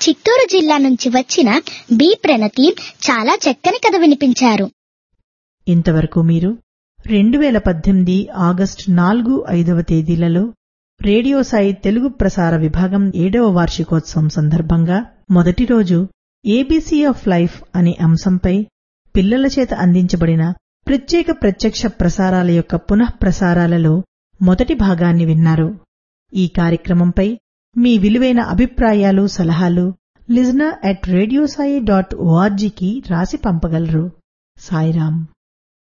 చిత్తూరు జిల్లా నుంచి వచ్చిన బి ప్రణతి చాలా చక్కని కథ వినిపించారు ఇంతవరకు మీరు రెండు వేల పద్దెనిమిది ఆగస్టు నాలుగు ఐదవ తేదీలలో రేడియో సాయి తెలుగు ప్రసార విభాగం ఏడవ వార్షికోత్సవం సందర్భంగా మొదటి రోజు ఏబీసీ ఆఫ్ లైఫ్ అనే అంశంపై పిల్లల చేత అందించబడిన ప్రత్యేక ప్రత్యక్ష ప్రసారాల యొక్క పునః ప్రసారాలలో మొదటి భాగాన్ని విన్నారు ఈ కార్యక్రమంపై మీ విలువైన అభిప్రాయాలు సలహాలు లిజనర్ అట్ రేడియోసాయి డాట్ ఓఆర్జీకి రాసి పంపగలరు సాయిరాం